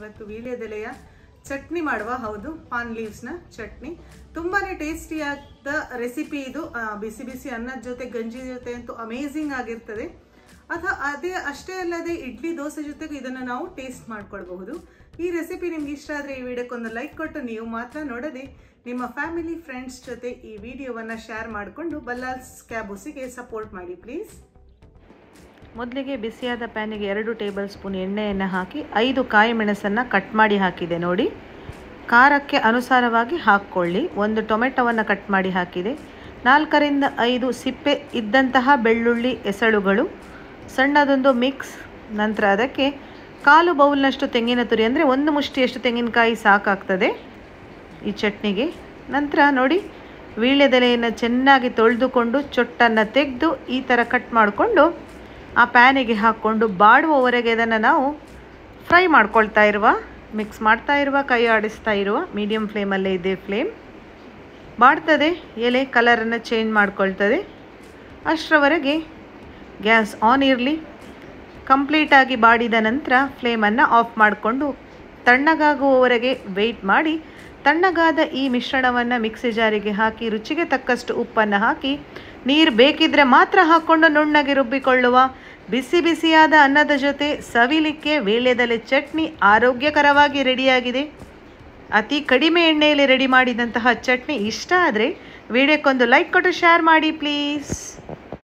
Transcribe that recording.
ಇವತ್ತು ವೀಳ್ಯದೆಲೆಯ ಚಟ್ನಿ ಮಾಡುವ ಹೌದು ಪಾನ್ ಲೀವ್ಸ್ನ ಚಟ್ನಿ ತುಂಬಾನೇ ಟೇಸ್ಟಿಯಾದ ರೆಸಿಪಿ ಇದು ಆ, ಬಿಸಿ ಬಿಸಿ ಅನ್ನದ ಜೊತೆ ಗಂಜಿ ಜೊತೆ ಅಂತೂ ಅಮೇಝಿಂಗ್ ಆಗಿರ್ತದೆ ಅಥವಾ ಅದೇ ಅಷ್ಟೇ ಅಲ್ಲದೆ ಇಡ್ಲಿ ದೋಸೆ ಜೊತೆಗೂ ಇದನ್ನು ನಾವು ಟೇಸ್ಟ್ ಮಾಡ್ಕೊಳ್ಬಹುದು ಈ ರೆಸಿಪಿ ನಿಮ್ಗೆ ಇಷ್ಟ ಆದರೆ ಈ ವಿಡಿಯೋಕ್ಕೊಂದು ಲೈಕ್ ಕೊಟ್ಟು ನೀವು ಮಾತ್ರ ನೋಡದೆ ನಿಮ್ಮ ಫ್ಯಾಮಿಲಿ ಫ್ರೆಂಡ್ಸ್ ಜೊತೆ ಈ ವಿಡಿಯೋವನ್ನು ಶೇರ್ ಮಾಡಿಕೊಂಡು ಬಲ್ಲಾಲ್ಸ್ ಕ್ಯಾಬೂಸಿಗೆ ಸಪೋರ್ಟ್ ಮಾಡಿ ಪ್ಲೀಸ್ ಮೊದಲಿಗೆ ಬಿಸಿಯಾದ ಪ್ಯಾನಿಗೆ ಎರಡು ಟೇಬಲ್ ಸ್ಪೂನ್ ಎಣ್ಣೆಯನ್ನು ಹಾಕಿ ಐದು ಕಾಯಿ ಮೆಣಸನ್ನು ಕಟ್ ಮಾಡಿ ಹಾಕಿದೆ ನೋಡಿ ಖಾರಕ್ಕೆ ಅನುಸಾರವಾಗಿ ಹಾಕ್ಕೊಳ್ಳಿ ಒಂದು ಟೊಮೆಟೊವನ್ನು ಕಟ್ ಮಾಡಿ ಹಾಕಿದೆ ನಾಲ್ಕರಿಂದ ಐದು ಸಿಪ್ಪೆ ಇದ್ದಂತಹ ಬೆಳ್ಳುಳ್ಳಿ ಎಸಳುಗಳು ಸಣ್ಣದೊಂದು ಮಿಕ್ಸ್ ನಂತರ ಅದಕ್ಕೆ ಕಾಲು ಬೌಲ್ನಷ್ಟು ತೆಂಗಿನ ತುರಿ ಅಂದರೆ ಒಂದು ಮುಷ್ಟಿಯಷ್ಟು ತೆಂಗಿನಕಾಯಿ ಸಾಕಾಗ್ತದೆ ಈ ಚಟ್ನಿಗೆ ನಂತರ ನೋಡಿ ವೀಳ್ಯದೆಲೆಯನ್ನು ಚೆನ್ನಾಗಿ ತೊಳೆದುಕೊಂಡು ಚೊಟ್ಟನ್ನು ತೆಗೆದು ಈ ಥರ ಕಟ್ ಮಾಡಿಕೊಂಡು ಆ ಪ್ಯಾನಿಗೆ ಹಾಕ್ಕೊಂಡು ಬಾಡುವವರೆಗೆ ಇದನ್ನು ನಾವು ಫ್ರೈ ಮಾಡ್ಕೊಳ್ತಾ ಇರುವ ಮಿಕ್ಸ್ ಮಾಡ್ತಾ ಇರುವ ಕೈ ಆಡಿಸ್ತಾ ಇರುವ ಮೀಡಿಯಮ್ ಫ್ಲೇಮಲ್ಲೇ ಇದೆ ಫ್ಲೇಮ್ ಬಾಡ್ತದೆ ಎಲೆ ಕಲರನ್ನು ಚೇಂಜ್ ಮಾಡ್ಕೊಳ್ತದೆ ಅಷ್ಟರವರೆಗೆ ಗ್ಯಾಸ್ ಆನ್ ಇರಲಿ ಕಂಪ್ಲೀಟಾಗಿ ಬಾಡಿದ ನಂತರ ಫ್ಲೇಮನ್ನು ಆಫ್ ಮಾಡಿಕೊಂಡು ತಣ್ಣಗಾಗುವವರೆಗೆ ವೆಯ್ಟ್ ಮಾಡಿ ತಣ್ಣಗಾದ ಈ ಮಿಶ್ರಣವನ್ನು ಮಿಕ್ಸಿ ಜಾರಿಗೆ ಹಾಕಿ ರುಚಿಗೆ ತಕ್ಕಷ್ಟು ಉಪ್ಪನ್ನು ಹಾಕಿ ನೀರು ಬೇಕಿದ್ರೆ ಮಾತ್ರ ಹಾಕ್ಕೊಂಡು ನುಣ್ಣಗೆ ರುಬ್ಬಿಕೊಳ್ಳುವ ಬಿಸಿ ಬಿಸಿಯಾದ ಅನ್ನದ ಜೊತೆ ಸವಿಲಿಕ್ಕೆ ವೀಳ್ಯದೆಲೆ ಚಟ್ನಿ ಆರೋಗ್ಯಕರವಾಗಿ ರೆಡಿಯಾಗಿದೆ ಅತಿ ಕಡಿಮೆ ಎಣ್ಣೆಯಲ್ಲಿ ರೆಡಿ ಮಾಡಿದಂತಹ ಚಟ್ನಿ ಇಷ್ಟ ಆದರೆ ವಿಡಿಯೋಕ್ಕೊಂದು ಲೈಕ್ ಕೊಟ್ಟು ಶೇರ್ ಮಾಡಿ ಪ್ಲೀಸ್